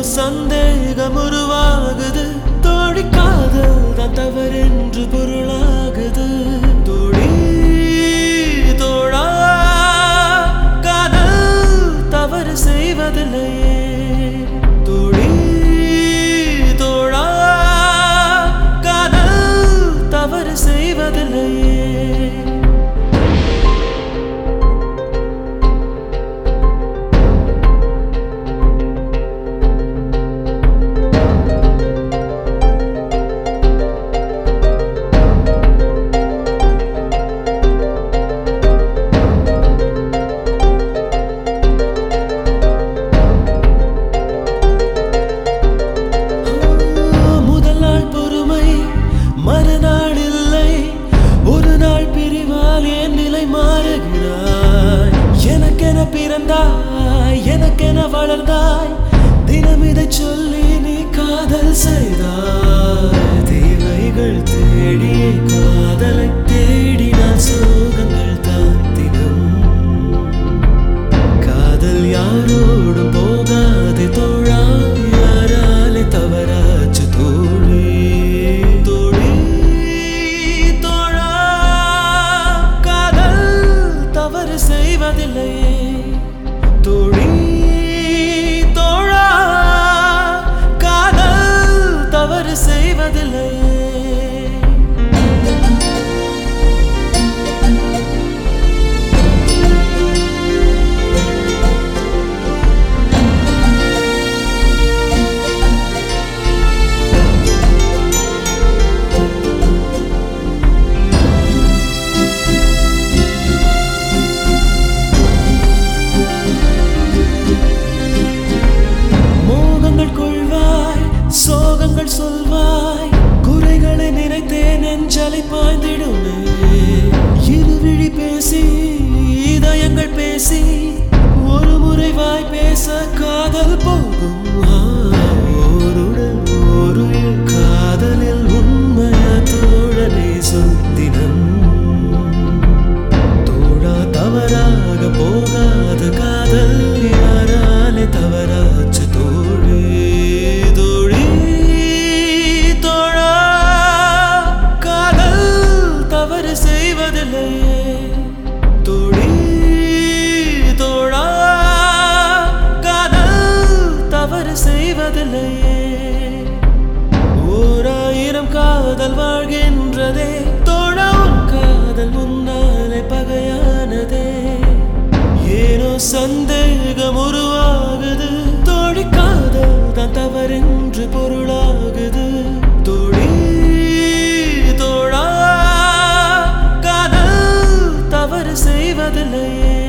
சந்தேகம் உருவாகுது தோழி காதல் தான் தவறென்று பொருளாகுது தோழி தோழா காதல் தவறு செய்வதில்லையே தோழி தோழா காதல் தவறு செய்வதில்லையே முதல் நாள் பொறுமை மறுநாள் இல்லை ஒரு நாள் பிரிவால் என் நிலை மாறுகிறாய் எனக்கென பிறந்தாய் எனக்கென வளர்ந்தாய் தினம் இதை சொல்லி நீ காதல் செய்தாய் தேவைகள் தேடியே காதலை தேடினால் சோகங்கள் தான் தினம் காதல் யாரோடும் போகாது தோழா யாராலே தவறாச்சு தோழி தோழி தோழா காதல் தவறு செய்வதில்லையே தோழி தோழா காதல் தவறு செய்வதில்லையே மோகங்கள் கொள்வாய் சோகங்கள் சொல்வாய் குறைகளை நினைத்தேன் நெஞ்சலை பாய்ந்திடுமே இருவிழி பேசி இதயங்கள் பேசி ஒரு முறை வாய் பேச காதல் போகும் ஆ, ஓருடல் ஒரு இல் காதலில் உண்மையா தோழனே சொத்தினம் தோழா தவறாக போகாத காதல் யாராலே தவறாச்சு தோழி தோழி தோழா காதல் தவறு செய்வதில்லையே தோழி தோழா காதல் தவறு செய்வதில்லையே ஓராயிரம் காதல் வாழ்கின்றதே தோழா உன் காதல் முன்னாலே பகையானதே ஏனோ சந்தேகம் உருவாகுது தோழி காதல் தான் தவறென்று பொருளாகுது தோழி தோழா காதல் தவறு செய்வதில்லையே